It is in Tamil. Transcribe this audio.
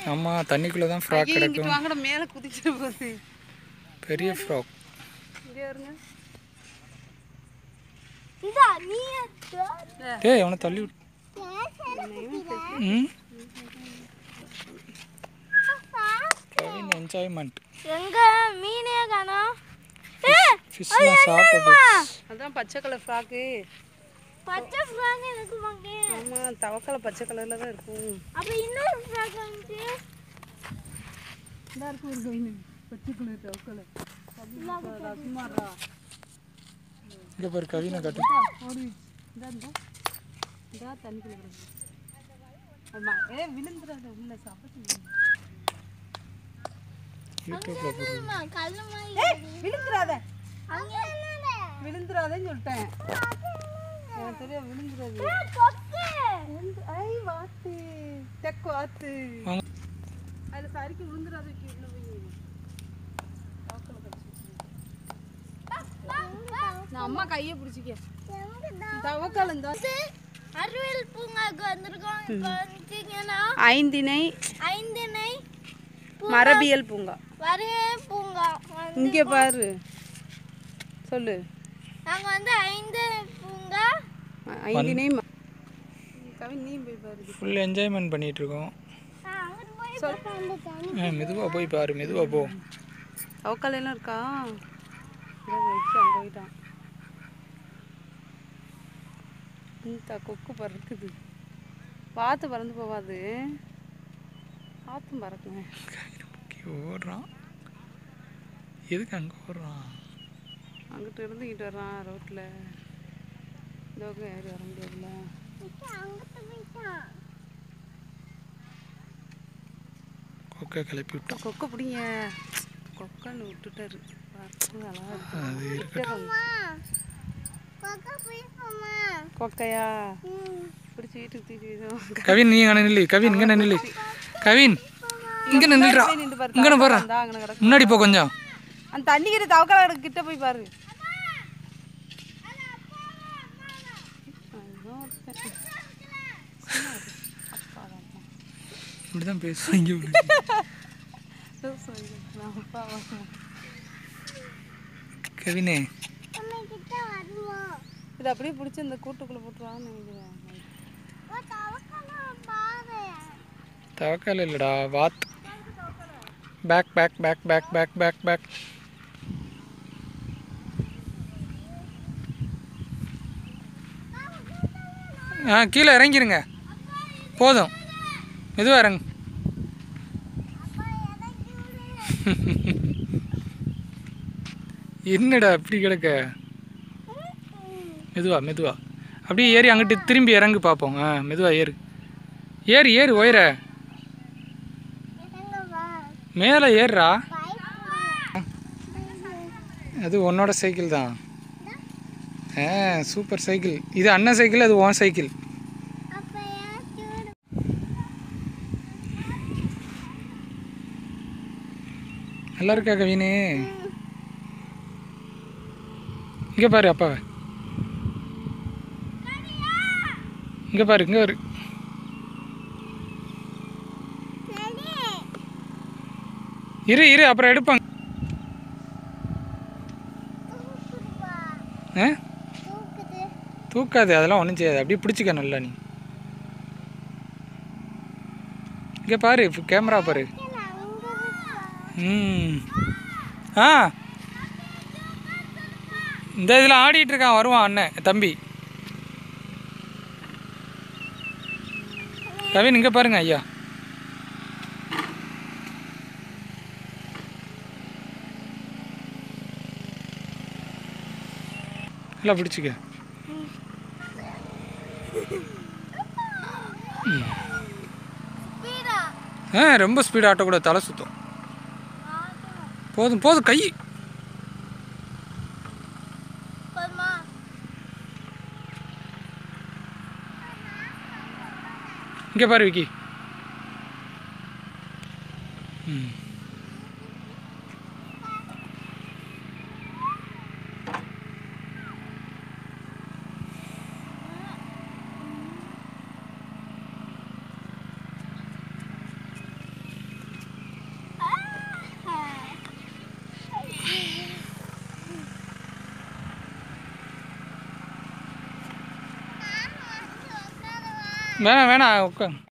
ஆமாம் தண்ணிக்குள்ளே தான் ஃப்ராக் ஐயோ, இங்கிட்டு கிடக்கும் வாங்கட மேலே குதிச்சிட்டு போகுது பெரிய ஃப்ராக் இங்கே வருங்க இதா நீ எடுத்து. டேய் அவனை தள்ளி விட்டு ம் கவின் என்ஜாய்மெண்ட் எங்க மீனே காணோம் ஃபிஷ்லாம் சாப்பிட்டு அதான் பச்சை கலர் ஃப்ராக்கு பச்சை ஃப்ராக் எனக்கு வாங்க ஆமாம் தவக்கலை பச்சை கலரில் தான் இருக்கும் அப்ப இன்னொரு ஃப்ராக் வந்துச்சு இதாக இருக்கும் ஒரு மீன் பச்சை கலர் தவக்கலை ரசமாரா இங்கே பாரு கவினை காட்டு ஓடி இந்தா இந்தா இந்தா தண்ணிக்குள்ள கிடக்கு ஆமாம் ஏ விழுந்துடாத உள்ள சாப்பிட்டு யூடியூப்ல போடு அம்மா, கல்லு மாதிரி விழுந்துடாத அங்க என்னது? விழுந்துடாதேன்னு சொல்லிட்டேன் எனக்கு தெரியும் விழுந்துடாது ஏ, கொக்கு. விழுந்து- ஐ வாத்து தெக்கு வாத்து வாங்க. அதில் சரிக்கு விழுந்துடாத வைக்க உள்ள போய் தவக்கலை கடிச்சு நான் அம்மா கையை பிடிச்சிக்க எங்கடா? தவக்கால் இந்த அறிவியல் பூங்காக்கு வந்திருக்கோம் இப்போ வந்துட்டீங்கன்னா ஐந்திணை ஐந்திணை மரபியல் பூங்கா வரவே பூங்கா வந்து- இங்கே பாரு சொல்லு நாங்க வந்து ஐந்து பூங்கா ஐ- ஐந்திணை ம- கவின் நீ போய் பாரு ஃபுல் என்ஜாய்மெண்ட் பண்ணிட்டு இருக்கோம் அங்கிட்டு போய் பார்த்தா ஆ மெதுவாக போய் பாரு மெதுவாக போ தவக்கால் எல்லாம் இருக்கா இதோ வச்சு அங்கே போயிட்டான் இந்த கொக்கு பறக்குது பார்த்து பறந்து போவாது பார்த்தும் பறக்குங்க இங்கே ஓடுறான் எதுக்கு அங்கே ஓடுறான் அங்கிட்டு இருந்து இங்கிட்டு வர்றான் ரோட்டில் இந்த பக்கம் ஏறி வர முடியாதுல்ல அங்கிட்டு போயிட்டான் கொக்கை கிளப்பி விட்டான் கொக்கை பிடிங்க கொக்கைன்னு விட்டுட்டாரு பார்த்து அழகா இருக்கு. அது இருக்கட்டும் கொக்கா போயிருக்கோமா கொக்கையா பிடிச்சி வீட்டுக்கு தூக்கி வீசும் கவின் நீ அங்கே நில்லு கவின் இங்கே நில்லு கவின் இங்கே நின்றுடா நின்று பாரு இங்கே போடுறா இந்தா அங்கே கிடக்கு முன்னாடி போ கொஞ்சம் அந்த தண்ணி கிட்ட தவக்கால கிட்ட போய் பாரு ஐயோ, ஒருத்தன். இப்படி தான் பேசுவாங்க இவனுக்கு. லூசு இது. நான் அப்பாவா? கவினே நம்ம கிட்ட வருவோம் இது அப்படியே பிடிச்சி இந்த கூட்டுக்குள்ள போட்டுருவான்னு நினைக்கிறேன் ஓ தவக்கணும் பாரு தவக்கால் இல்லைடா வாத் back back back back back back back ஆ கீழே இறங்கிருங்க போதும் மெதுவாக இறங்கு என்னடா இப்படி கிடக்க மெதுவா மெதுவா அப்படியே ஏறி அங்கிட்டு திரும்பி இறங்கு பார்ப்போம் ஆ மெதுவா ஏறு ஏறு ஏறு உயர எங்க வா மேலே ஏறுறா பைப் அது உன்னோட சைக்கிள் தான் ஆ சூப்பர் சைக்கிள் இது அண்ணன் சைக்கிள் அது உன் சைக்கிள் அப்ப ஏன் சூடு நல்லா இருக்கா கவினு இங்கே பாரு அப்பாவை இங்கே பாரு இங்கே பாரு இரு இரு அப்புறம் எடுப்பாங்க ஆ தூக்குது தூக்காது அதெல்லாம் ஒன்றும் செய்யாது அப்படியே பிடிச்சிக்க நல்லா நீ இங்கே பாரு கேமரா பாரு ம் ஆ இந்த இதில் ஆடிட்டு இருக்கான் வருவான் அண்ணன் தம்பி கவின் இங்கே பாருங்க ஐயா நல்லா பிடிச்சிக்க ஸ்பீடா ஆ ரொம்ப ஸ்பீட் ஆட்டக்கூடாது தலை சுத்தம் போதும் போதும் கை போதுமா இங்கே பாரு விக்கி ம் வேணாம் வேணாம் உட்கா